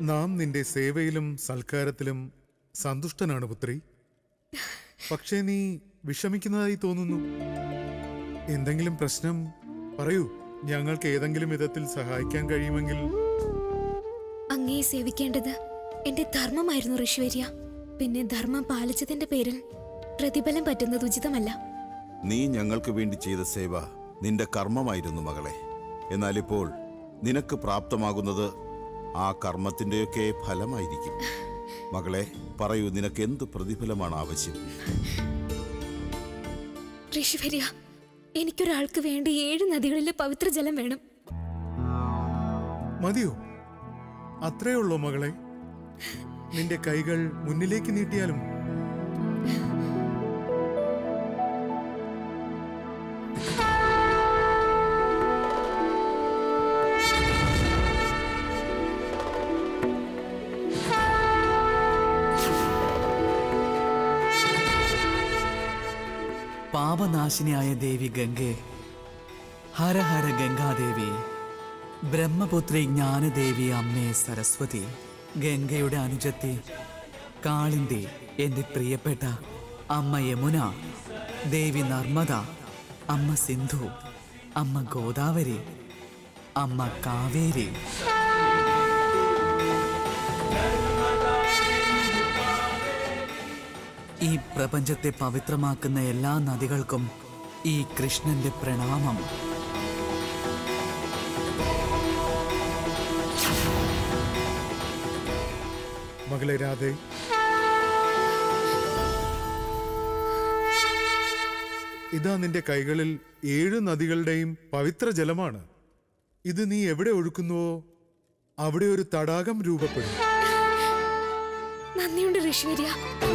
നാം നിന്റെ സേവയിലും സൽക്കാരത്തിലും സന്തുഷ്ടനാണ് പുത്രി പക്ഷേ നീ വിഷമിക്കുന്നതായി തോന്നുന്നു എന്തെങ്കിലും പ്രശ്നം പറയൂ ഞങ്ങൾക്ക് ഏതെങ്കിലും വിധത്തിൽ സഹായിക്കാൻ കഴിയുമെങ്കിൽ അങ്ങയെ സേവിക്കേണ്ടത് എന്റെ ധർമ്മമായിരുന്നു ഋഷിവര്യ പിന്നെ ധർമ്മം പാലിച്ചതിന്റെ പേരിൽ പ്രതിഫലം പറ്റുന്നത് ഉചിതമല്ല നീ ഞങ്ങൾക്ക് വേണ്ടി ചെയ്ത സേവ നിന്റെ കർമ്മമായിരുന്നു മകളെ എന്നാൽ ഇപ്പോൾ നിനക്ക് പ്രാപ്തമാകുന്നത് ആ കർമ്മത്തിന്റെയൊക്കെ ഫലമായിരിക്കും മകളെ പറയൂ നിനക്ക് എന്ത് പ്രതിഫലമാണ് ആവശ്യം ഋഷിവര്യ എനിക്കൊരാൾക്ക് വേണ്ടി ഏഴ് നദികളിലെ പവിത്ര ജലം വേണം മതിയോ അത്രയുള്ളോ മകളെ നിന്റെ കൈകൾ മുന്നിലേക്ക് നീട്ടിയാലും പാപനാശിനിയായ ദേവി ഗംഗെ ഹര ഹര ഗംഗാദേവി ബ്രഹ്മപുത്രി ജ്ഞാനദേവി അമ്മേ സരസ്വതി ഗംഗയുടെ അനുജത്തി കാളിന്തി എന്റെ പ്രിയപ്പെട്ട അമ്മ യമുന ദേവി നർമ്മദ അമ്മ സിന്ധു അമ്മ ഗോദാവരി അമ്മ കാവേരി ഈ പ്രപഞ്ചത്തെ പവിത്രമാക്കുന്ന എല്ലാ നദികൾക്കും ഈ കൃഷ്ണന്റെ പ്രണാമം മകളെ രാധേ ഇതാ നിന്റെ കൈകളിൽ ഏഴ് നദികളുടെയും പവിത്ര ജലമാണ് ഇത് നീ എവിടെ ഒഴുക്കുന്നുവോ അവിടെ ഒരു തടാകം രൂപപ്പെടും നന്ദിയുണ്ട് ഋഷിവര്യ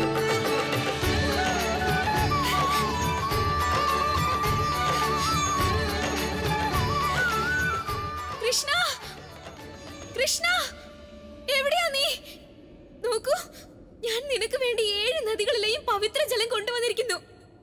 കൃഷ്ണ കൃഷ്ണ എവിടെയാ നീ നോക്കൂ ഞാൻ നിനക്ക് വേണ്ടി ഏഴ് നദികളിലെയും പവിത്ര ജലം കൊണ്ടുവന്നിരിക്കുന്നു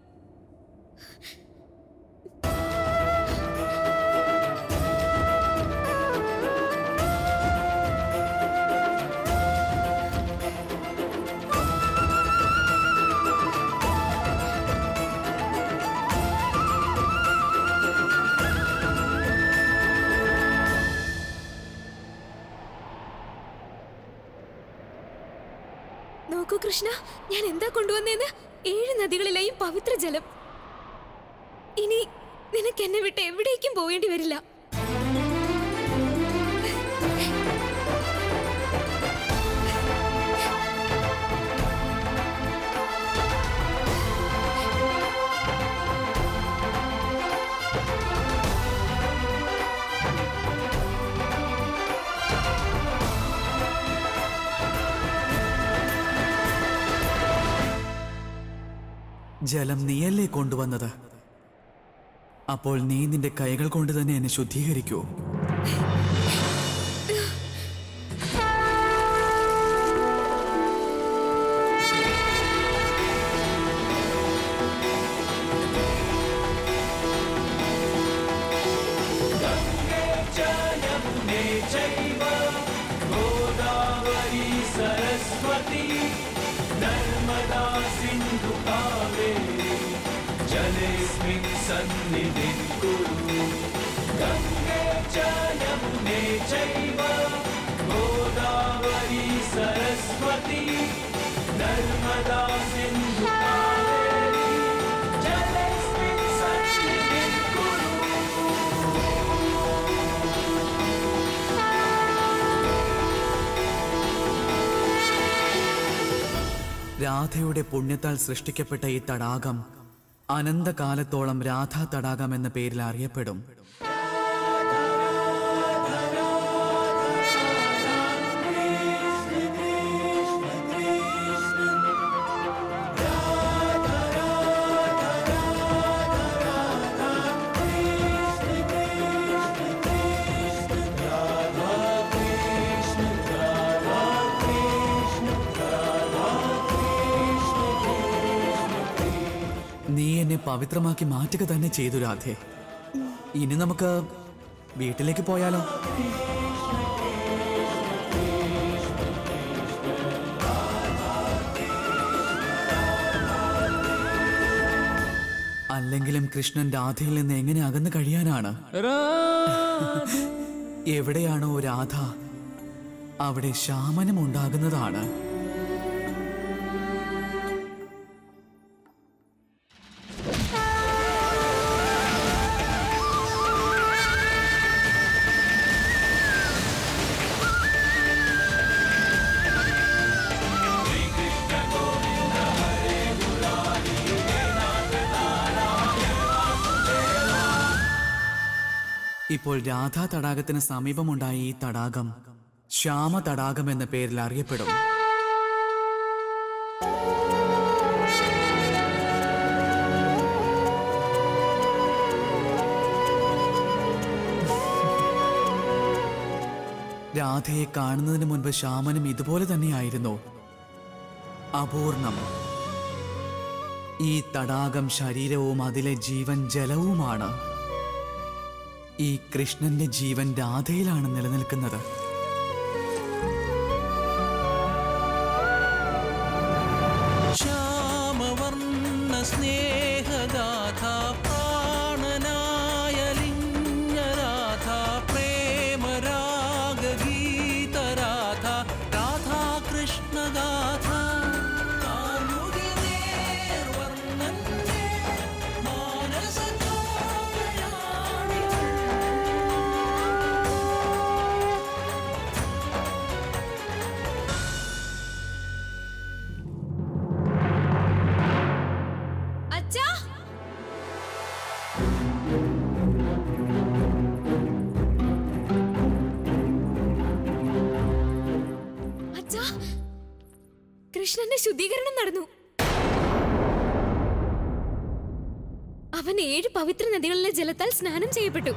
നോക്കൂ കൃഷ്ണ ഞാൻ എന്താ കൊണ്ടുവന്നേന്ന് ഏഴ് നദികളിലെയും പവിത്ര ജലം ഇനി നിനക്ക് എന്നെ വിട്ട് എവിടേക്കും പോവേണ്ടി വരില്ല ജലം നീയല്ലേ കൊണ്ടുവന്നത് അപ്പോൾ നീ നിന്റെ കൈകൾ കൊണ്ട് തന്നെ എന്നെ ശുദ്ധീകരിക്കൂ രാധയുടെ പുണ്യത്താൽ സൃഷ്ടിക്കപ്പെട്ട ഈ തടാകം അനന്തകാലത്തോളം രാധാ തടാകം എന്ന പേരിൽ അറിയപ്പെടും നീ എന്നെ പവിത്രമാക്കി മാറ്റുക തന്നെ ചെയ്തു രാധേ ഇനി നമുക്ക് വീട്ടിലേക്ക് പോയാലോ അല്ലെങ്കിലും കൃഷ്ണൻ രാധയിൽ നിന്ന് എങ്ങനെ അകന്നു കഴിയാനാണ് എവിടെയാണോ രാധ അവിടെ ശാമനം ഉണ്ടാകുന്നതാണ് ഇപ്പോൾ രാധാ തടാകത്തിന് സമീപമുണ്ടായ ഈ തടാകം ശ്യാമ തടാകം എന്ന പേരിൽ അറിയപ്പെടും രാധയെ കാണുന്നതിന് മുൻപ് ശ്യാമനും ഇതുപോലെ തന്നെയായിരുന്നു അപൂർണം ഈ തടാകം ശരീരവും അതിലെ ജീവൻ ജലവുമാണ് ഈ കൃഷ്ണന്റെ ജീവൻ രാധയിലാണ് നിലനിൽക്കുന്നത് ശ്യാമവർണ്ണ സ്നേഹഗാഥ പ്രാണനായ ലിംഗരാധ പ്രേമരാഗ ഗീതരാധ രാധാ കൃഷ്ണഗാഥ കാമുകിനേർവർണ്ണന്റെ മാനസചോദയാണി അച്ഛാ അച്ഛാ കൃഷ്ണന്റെ ശുദ്ധീകരണം നടന്നു അവൻ ഏഴ് പവിത്ര നദികളിലെ ജലത്താൽ സ്നാനം ചെയ്യപ്പെട്ടു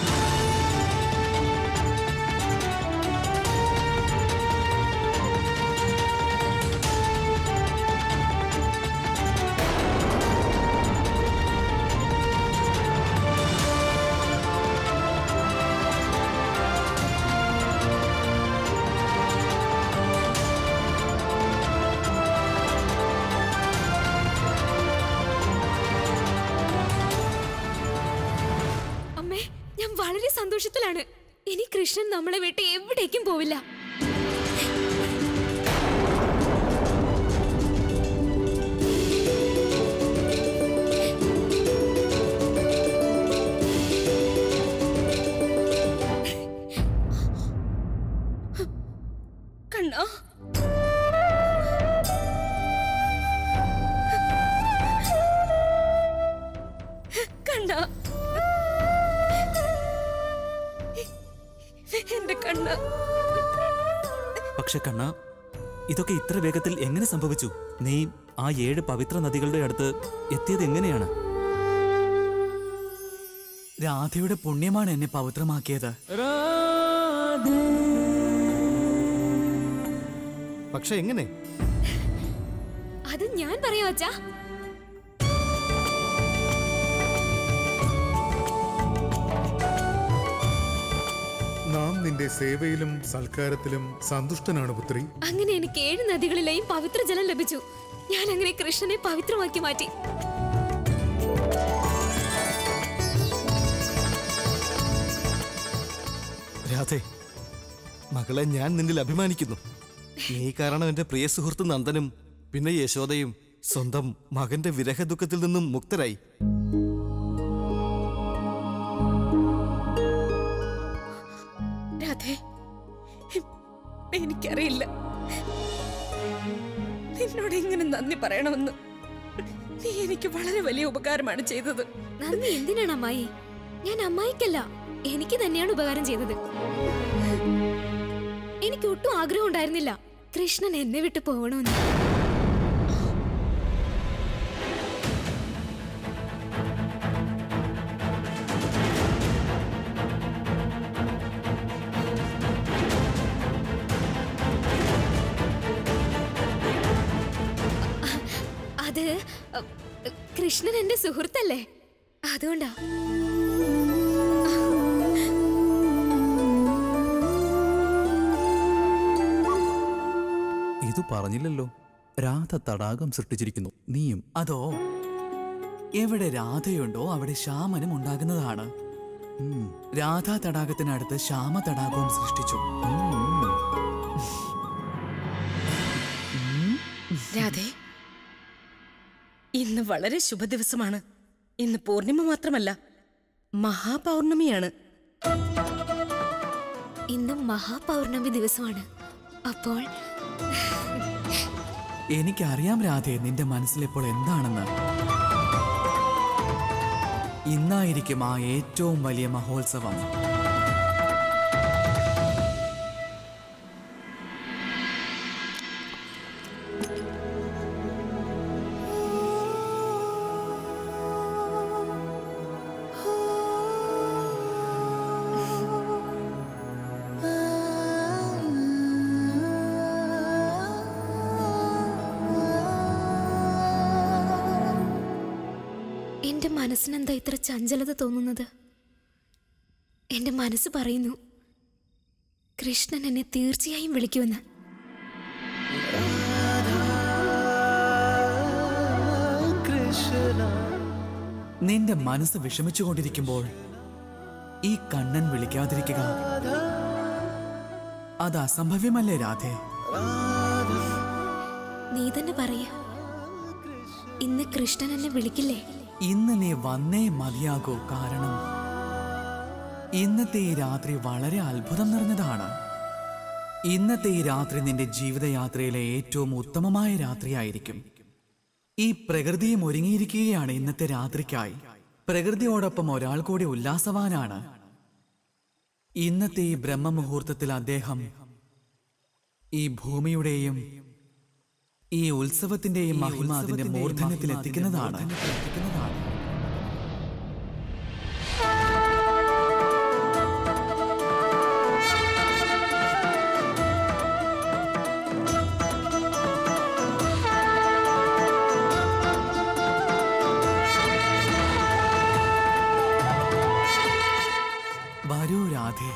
അമ്മേ ഞാൻ വളരെ സന്തോഷത്തിലാണ് ഇനി കൃഷ്ണൻ നമ്മളെ വിട്ട് എവിടേക്കും പോവില്ല കണ്ണാ കണ്ണാ എന്റെ കണ്ണ പക്ഷെ കണ്ണ ഇതൊക്കെ ഇത്ര വേഗത്തിൽ എങ്ങനെ സംഭവിച്ചു നീ ആ ഏഴ് പവിത്ര നദികളുടെ അടുത്ത് എത്തിയത് എങ്ങനെയാണ് രാധയുടെ പുണ്യമാണ് എന്നെ പവിത്രമാക്കിയത് പക്ഷെ എങ്ങനെ അത് ഞാൻ പറയാം അച്ഛാ നാം നിന്റെ സേവയിലും സൽക്കാരത്തിലും സന്തുഷ്ടനാണ് പുത്രി അങ്ങനെ എനിക്ക് ഏഴ് നദികളിലെയും പവിത്ര ജലം ലഭിച്ചു ഞാൻ അങ്ങനെ കൃഷ്ണനെ പവിത്രമാക്കി മാറ്റി രാധേ മകളെ ഞാൻ നിന്നിൽ അഭിമാനിക്കുന്നു നീ കാരണം എന്റെ പ്രിയ സുഹൃത്ത് നന്ദനും പിന്നെ യശോദയും സ്വന്തം മകന്റെ വിരഹ ദുഃഖത്തിൽ നിന്നും മുക്തരായി രാധേ എനിക്കറിയില്ല നിന്നോട് എങ്ങനെ നന്ദി പറയണമെന്ന് നീ എനിക്ക് വളരെ വലിയ ഉപകാരമാണ് ചെയ്തത് നന്ദി എന്തിനാണ് അമ്മായി ഞാൻ അമ്മായിക്കല്ല എനിക്ക് തന്നെയാണ് ഉപകാരം ചെയ്തത് എനിക്ക് ഒട്ടും ആഗ്രഹം ഉണ്ടായിരുന്നില്ല കൃഷ്ണൻ എന്നെ വിട്ട് പോകണമെന്ന് അത് അ, കൃഷ്ണൻ എന്റെ സുഹൃത്തല്ലേ അതുകൊണ്ടാ ഇത് പറഞ്ഞില്ലല്ലോ രാധ തടാകം സൃഷ്ടിച്ചിരിക്കുന്നു നീയും അതോ എവിടെ രാധയുണ്ടോ അവിടെ ശ്യാമനും ഉണ്ടാകുന്നതാണ് രാധാ തടാകത്തിനടുത്ത് ശ്യാമ തടാകവും സൃഷ്ടിച്ചു രാധേ ഇന്ന് വളരെ ശുഭദിവസമാണ് ഇന്ന് പൂർണിമ മാത്രമല്ല മഹാപൗർണമിയാണ് ഇന്നും മഹാപൗർണമി ദിവസമാണ് അപ്പോൾ എനിക്കറിയാം രാധേ നിന്റെ മനസ്സിലിപ്പോൾ എന്താണെന്ന് ഇന്നായിരിക്കും ആ ഏറ്റവും വലിയ മഹോത്സവം എന്റെ മനസ്സിനെന്താ ഇത്ര ചഞ്ചലത തോന്നുന്നത് എന്റെ മനസ്സ് പറയുന്നു കൃഷ്ണൻ എന്നെ തീർച്ചയായും വിളിക്കുമെന്ന് നിന്റെ മനസ്സ് വിഷമിച്ചുകൊണ്ടിരിക്കുമ്പോൾ ഈ കണ്ണൻ വിളിക്കാതിരിക്കുക അത് അസംഭവ്യമല്ലേ രാധേ നീ തന്നെ പറയ ഇന്ന് കൃഷ്ണൻ എന്നെ വിളിക്കില്ലേ ഇന്ന് നീ വന്നേ മതിയാകൂ കാരണം ഇന്നത്തെ ഈ രാത്രി വളരെ അത്ഭുതം നിറഞ്ഞതാണ് ഇന്നത്തെ ഈ രാത്രി നിന്റെ ജീവിതയാത്രയിലെ ഏറ്റവും ഉത്തമമായ രാത്രിയായിരിക്കും ഈ പ്രകൃതിയും ഒരുങ്ങിയിരിക്കുകയാണ് ഇന്നത്തെ രാത്രിക്കായി പ്രകൃതിയോടൊപ്പം ഒരാൾ കൂടി ഉല്ലാസവാനാണ് ഇന്നത്തെ ഈ ബ്രഹ്മമുഹൂർത്തത്തിൽ അദ്ദേഹം ഈ ഭൂമിയുടെയും ഈ ഉത്സവത്തിന്റെയും മഹിമ അതിന്റെ മൂർധന്യത്തിൽ എത്തിക്കുന്നതാണ് വരൂ രാധേ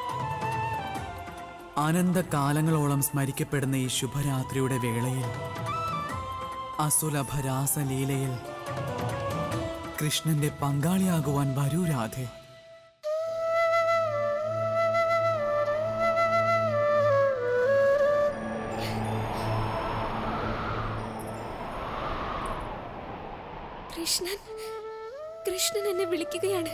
അനന്തകാലങ്ങളോളം സ്മരിക്കപ്പെടുന്ന ഈ ശുഭരാത്രിയുടെ വേളയിൽ അസുലഭ രാസലീലയിൽ കൃഷ്ണന്റെ പങ്കാളിയാകുവാൻ വരൂ രാധേ കൃഷ്ണൻ കൃഷ്ണൻ എന്നെ വിളിക്കുകയാണ്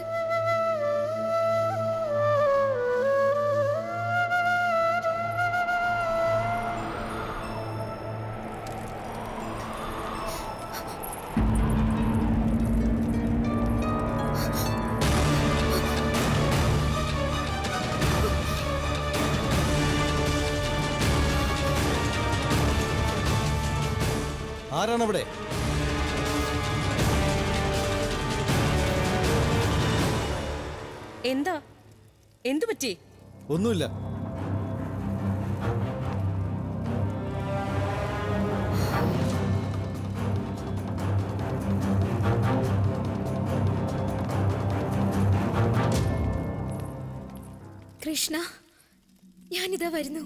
ആരാണവിടെ എന്താ എന്തു പറ്റി ഒന്നുമില്ല കൃഷ്ണ ഞാനിതാ വരുന്നു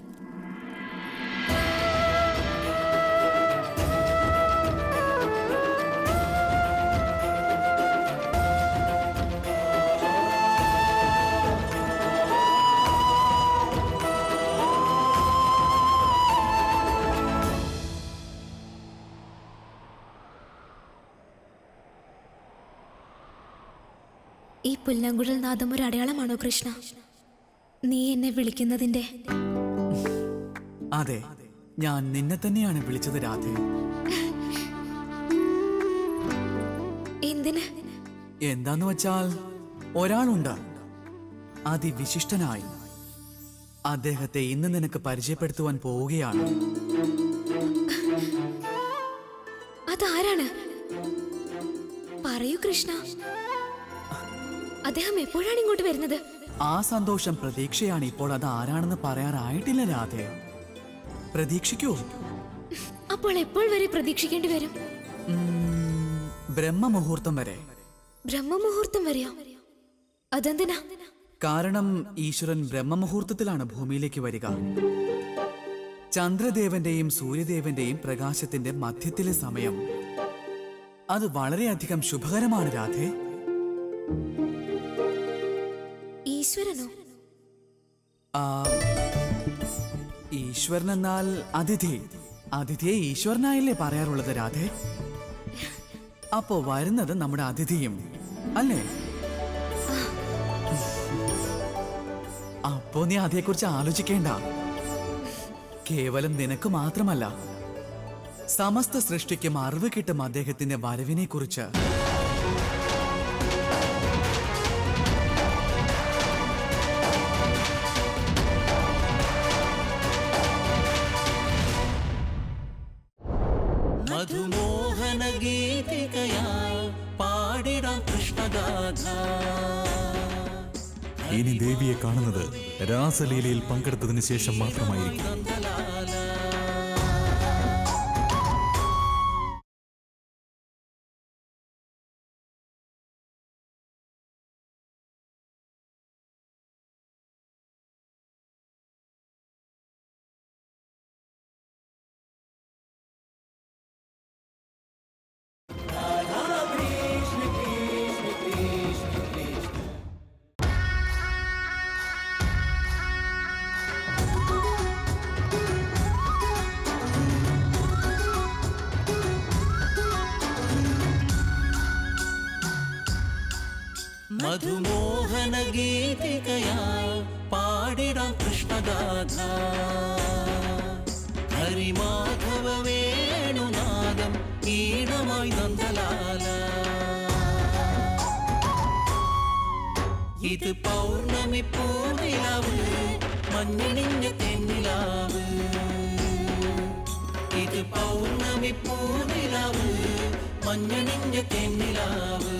ഈ പുല്ലാങ്കുഴൽ നാദം ഒരു അടയാളമാണോ കൃഷ്ണ നീ എന്നെ വിളിക്കുന്നതിന്റെ അതെ ഞാൻ നിന്നെ തന്നെയാണ് വിളിച്ചത് രാധേ എന്തിന് എന്താന്ന് വച്ചാൽ ഒരാളുണ്ട് അതിവിശിഷ്ടനായി അദ്ദേഹത്തെ ഇന്ന് നിനക്ക് പരിചയപ്പെടുത്തുവാൻ പോവുകയാണ് അതാരാണ് പറയൂ കൃഷ്ണ അദ്ദേഹം എപ്പോഴാണ് ഇങ്ങോട്ട് വരുന്നത് ആ സന്തോഷം പ്രതീക്ഷയാണ് ഇപ്പോൾ അത് ആരാണെന്ന് പറയാറായിട്ടില്ല രാധേ പ്രതീക്ഷിക്കൂ അപ്പോൾ എപ്പോൾ വരെ പ്രതീക്ഷിക്കേണ്ടി വരും ഉം, ബ്രഹ്മമുഹൂർത്തം വരെ ബ്രഹ്മമുഹൂർത്തം വരെയോ അതെന്തിനാ കാരണം ഈശ്വരൻ ബ്രഹ്മമുഹൂർത്തത്തിലാണ് ഭൂമിയിലേക്ക് വരിക ചന്ദ്രദേവന്റെയും സൂര്യദേവന്റെയും പ്രകാശത്തിന്റെ മധ്യത്തിലെ സമയം അത് വളരെയധികം ശുഭകരമാണ് രാധേ ഈശ്വരനോ ആ, ഈശ്വരൻ എന്നാൽ അതിഥി അതിഥിയെ ഈശ്വരനായല്ലേ പറയാറുള്ളത് രാധേ അപ്പോ വരുന്നത് നമ്മുടെ അതിഥിയും അല്ലേ അപ്പോ നീ അതേക്കുറിച്ച് ആലോചിക്കേണ്ട കേവലം നിനക്ക് മാത്രമല്ല സമസ്ത സൃഷ്ടിക്കും അറിവ് കിട്ടും അദ്ദേഹത്തിന്റെ വരവിനെ കുറിച്ച് മധുമോഹന ഗീതികയാ പാടിടാം കൃഷ്ണഗാഥ ഇനി ദേവിയെ കാണുന്നത് രാസലീലയിൽ പങ്കെടുത്തതിന് ശേഷം മാത്രമായിരിക്കും മധുമോഹന ഗീതികയാ പാടിടാം കൃഷ്ണഗാഥ ഹരിമാധവ വേണുനാദം ഈണമായി നന്ദലാല ഇത് പൗർണമി പൂനിലാവ് മഞ്ഞണിഞ്ഞ തെന്നിലാവ് ഇത് പൗർണമി പൂനിലാവ് മഞ്ഞണിഞ്ഞ തെന്നിലാവ്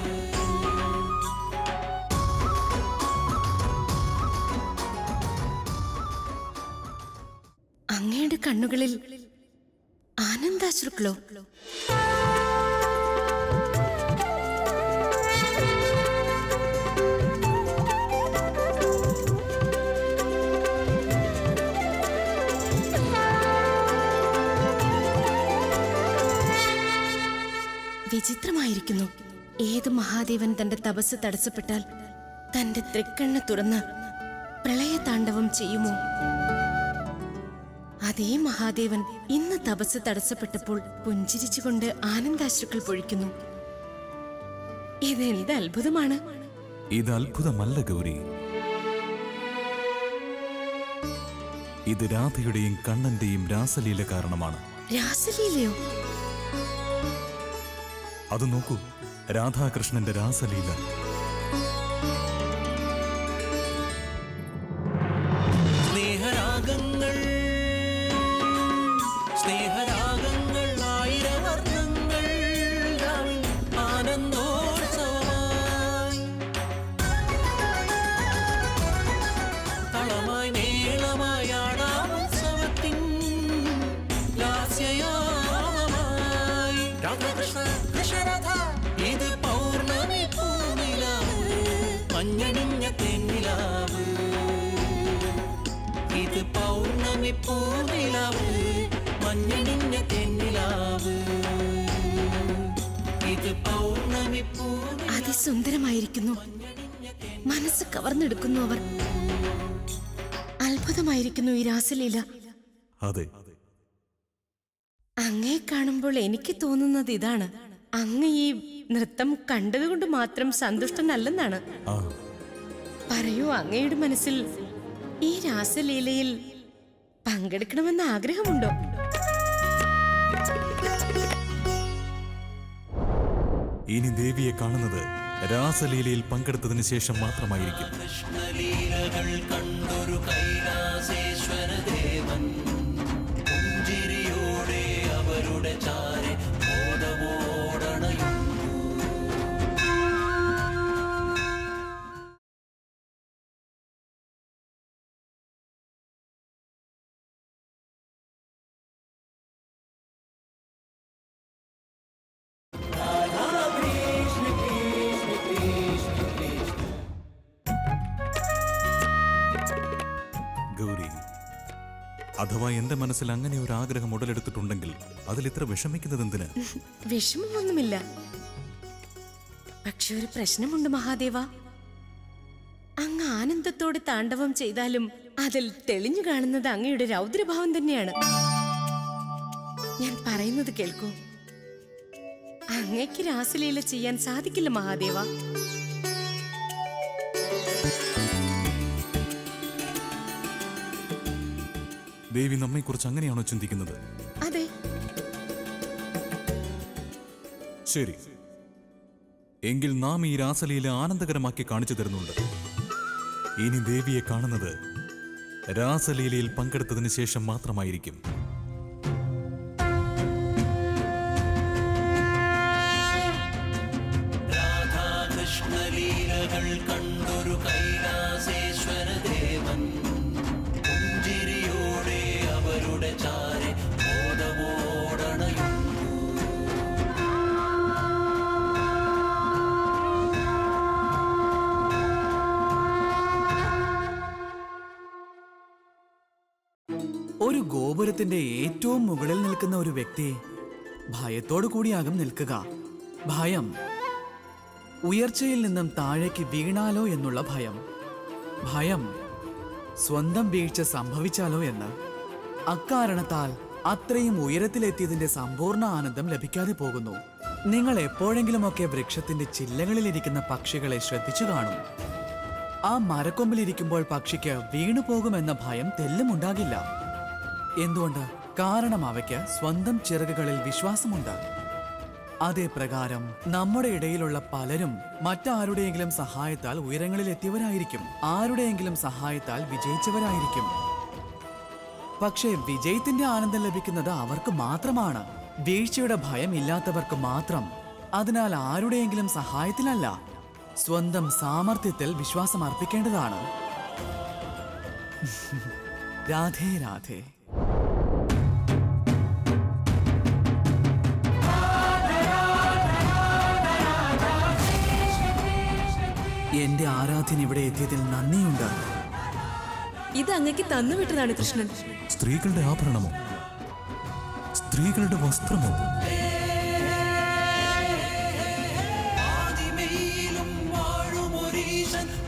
അങ്ങയുടെ കണ്ണുകളിൽ ആനന്ദാശ്രുക്കളോ വിചിത്രമായിരിക്കുന്നു ഏത് മഹാദേവൻ തന്റെ തപസ് തടസ്സപ്പെട്ടാൽ തന്റെ തൃക്കണ്ണ് തുറന്ന് പ്രളയതാണ്ഡവം ചെയ്യുമോ അതേ മഹാദേവൻ ഇന്ന് തപസ് തടസ്സപ്പെട്ടപ്പോൾ പുഞ്ചിരിച്ചുകൊണ്ട് ആനന്ദാശ്രുക്കൾ പൊഴിക്കുന്നു ഇതെന്ത് അത്ഭുതമാണ് ഇത് അത്ഭുതമല്ല ഗൗരി ഇത് രാധയുടെയും കണ്ണന്റെയും രാസലീല കാരണമാണ് രാസലീലയോ അത് നോക്കൂ രാധാകൃഷ്ണന്റെ രാസലീല സ്നേഹരാഗങ്ങൾ സ്നേഹരാഗങ്ങൾ ആയിരവർണ്ണങ്ങൾ രാവിൽ ആനന്ദോത്സവമായി തളമായി മേളമായി ആടാമുത്സവത്തിൻ ലാസ്യയാമമായി രാധാകൃഷ്ണ കൃഷ്ണരാധ ഇത് പൗർണമി പൂനിലാവ് മഞ്ഞണിഞ്ഞ തെന്നിലാവ് ഇത് പൗർണമി പൂനിലാവ് മഞ്ഞണിഞ്ഞ തെന്നിലാവ് ഇത് പൗർണമി പൂനി അതിസുന്ദരമായിരിക്കുന്നു മനസ്സ് കവർന്നെടുക്കുന്നു അവർ അത്ഭുതമായിരിക്കുന്നു ഈ രാസലീല അതെ അങ്ങയെ കാണുമ്പോൾ എനിക്ക് തോന്നുന്നത് ഇതാണ് അങ്ങ് ഈ നൃത്തം കണ്ടതുകൊണ്ട് മാത്രം സന്തുഷ്ടനല്ലെന്നാണ് ആ പറയൂ അങ്ങയുടെ മനസ്സിൽ ഈ രാസലീലയിൽ പങ്കെടുക്കണമെന്ന ആഗ്രഹമുണ്ടോ ഇനി ദേവിയെ കാണുന്നത് രാസലീലയിൽ പങ്കെടുത്തതിന് ശേഷം മാത്രമായിരിക്കും കൃഷ്ണലീലകൾ കണ്ടൊരു കൈലാസേശ്വര ദേവൻ പുഞ്ചിരിയോടെ അവരുടെ ചാരെ ബോധമോടണയും ഗൗരി അഥവാ എന്റെ മനസ്സിൽ അങ്ങനെ ഒരു ആഗ്രഹം ഉടലെടുത്തിട്ടുണ്ടെങ്കിൽ അതിൽ ഇത്ര വിഷമിക്കുന്നത് എന്തിന് വിഷമമൊന്നുമില്ല പക്ഷെ ഒരു പ്രശ്നമുണ്ട് മഹാദേവ അങ്ങ് ആനന്ദത്തോടെ താണ്ഡവം ചെയ്താലും അതിൽ തെളിഞ്ഞു കാണുന്നത് അങ്ങയുടെ രൗദ്രഭാവം തന്നെയാണ് ഞാൻ പറയുന്നത് കേൾക്കൂ അങ്ങയ്ക്ക് രാസലീല ചെയ്യാൻ സാധിക്കില്ല മഹാദേവ ദേവി നമ്മെക്കുറിച്ച് അങ്ങനെയാണോ ചിന്തിക്കുന്നത് അതെ ശരി എങ്കിൽ നാം ഈ രാസലീല ആനന്ദകരമാക്കി കാണിച്ചു തരുന്നുണ്ട് ഇനി ദേവിയെ കാണുന്നത് രാസലീലയിൽ പങ്കെടുത്തതിന് ശേഷം മാത്രമായിരിക്കും രാധാകൃഷ്ണലീലകൾ കണ്ടൊരു കൈലാസേശ്വര ദേവൻ പുഞ്ചിരിയോടെ അവരുടെ ചാരെ ബോധമോടണയും ഒരു ഗോപുരത്തിന്റെ ഏറ്റവും മുകളിൽ നിൽക്കുന്ന ഒരു വ്യക്തി ഭയത്തോടു കൂടിയാകും നിൽക്കുക ഭയം ഉയർച്ചയിൽ നിന്നും താഴേക്ക് വീണാലോ എന്നുള്ള ഭയം ഭയം സ്വന്തം വീഴ്ച സംഭവിച്ചാലോ എന്ന് അക്കാരണത്താൽ അത്രയും ഉയരത്തിലെത്തിയതിന്റെ സമ്പൂർണ്ണ ആനന്ദം ലഭിക്കാതെ പോകുന്നു നിങ്ങൾ എപ്പോഴെങ്കിലുമൊക്കെ വൃക്ഷത്തിന്റെ ചില്ലകളിലിരിക്കുന്ന പക്ഷികളെ ശ്രദ്ധിച്ചു കാണും ആ മരക്കൊമ്പിലിരിക്കുമ്പോൾ പക്ഷിക്ക് വീണു പോകുമെന്ന ഭയം തെല്ലുമുണ്ടാകില്ല എന്തുകൊണ്ട് കാരണം അവയ്ക്ക് സ്വന്തം ചിറകുകളിൽ വിശ്വാസമുണ്ട് അതേ പ്രകാരം നമ്മുടെ ഇടയിലുള്ള പലരും മറ്റാരുടെയെങ്കിലും സഹായത്താൽ ഉയരങ്ങളിൽ എത്തിയവരായിരിക്കും ആരുടെയെങ്കിലും സഹായത്താൽ വിജയിച്ചവരായിരിക്കും പക്ഷേ വിജയത്തിന്റെ ആനന്ദം ലഭിക്കുന്നത് അവർക്ക് മാത്രമാണ് വീഴ്ചയുടെ ഭയം ഇല്ലാത്തവർക്ക് മാത്രം അതിനാൽ ആരുടെയെങ്കിലും സഹായത്തിലല്ല സ്വന്തം സാമർത്ഥ്യത്തിൽ വിശ്വാസം അർപ്പിക്കേണ്ടതാണ് രാധേ രാധേ എന്റെ ആരാധ്യൻ ഇവിടെ എത്തിയതിൽ നന്ദിയുണ്ട് ഇത് അങ്ങക്ക് തന്നുവിട്ടതാണ് കൃഷ്ണൻ സ്ത്രീകളുടെ ആഭരണമോ സ്ത്രീകളുടെ വസ്ത്രമോ ആദിമയിലും വാഴുമൊരീശൻ